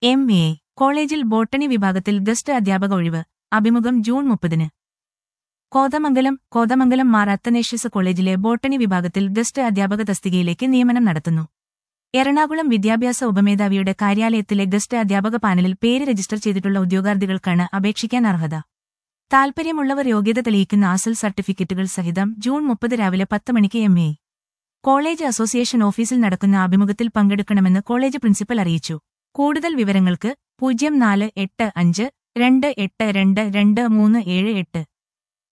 M A കോളേജിൽ botany വിഭാഗത്തിൽ guest അധ്യാപക ഒഴിവ് അഭിമുഖം ജൂൺ മുപ്പതിന് കോതമംഗലം കോതമംഗലം മാർ അത്തനേഷ്യസ് കോളേജിലെ ബോട്ടണി വിഭാഗത്തിൽ ഗസ്റ്റ് അധ്യാപക തസ്തികയിലേക്ക് നിയമനം നടത്തുന്നു എറണാകുളം വിദ്യാഭ്യാസ ഉപമേധാവിയുടെ കാര്യാലയത്തിലെ ഗസ്റ്റ് അധ്യാപക പാനലിൽ പേര് രജിസ്റ്റർ ചെയ്തിട്ടുള്ള ഉദ്യോഗാർത്ഥികൾക്കാണ് അപേക്ഷിക്കാൻ അർഹത താൽപര്യമുള്ളവർ യോഗ്യത തെളിയിക്കുന്ന ആസൽ സർട്ടിഫിക്കറ്റുകൾ സഹിതം ജൂൺ മുപ്പത് രാവിലെ പത്ത് മണിക്ക് എം എ കോളേജ് അസോസിയേഷൻ ഓഫീസിൽ നടക്കുന്ന അഭിമുഖത്തിൽ പങ്കെടുക്കണമെന്ന് കോളേജ് പ്രിൻസിപ്പൽ അറിയിച്ചു കൂടുതൽ വിവരങ്ങൾക്ക് പൂജ്യം നാല് എട്ട് അഞ്ച് രണ്ട് എട്ട് രണ്ട് രണ്ട് മൂന്ന് ഏഴ് എട്ട്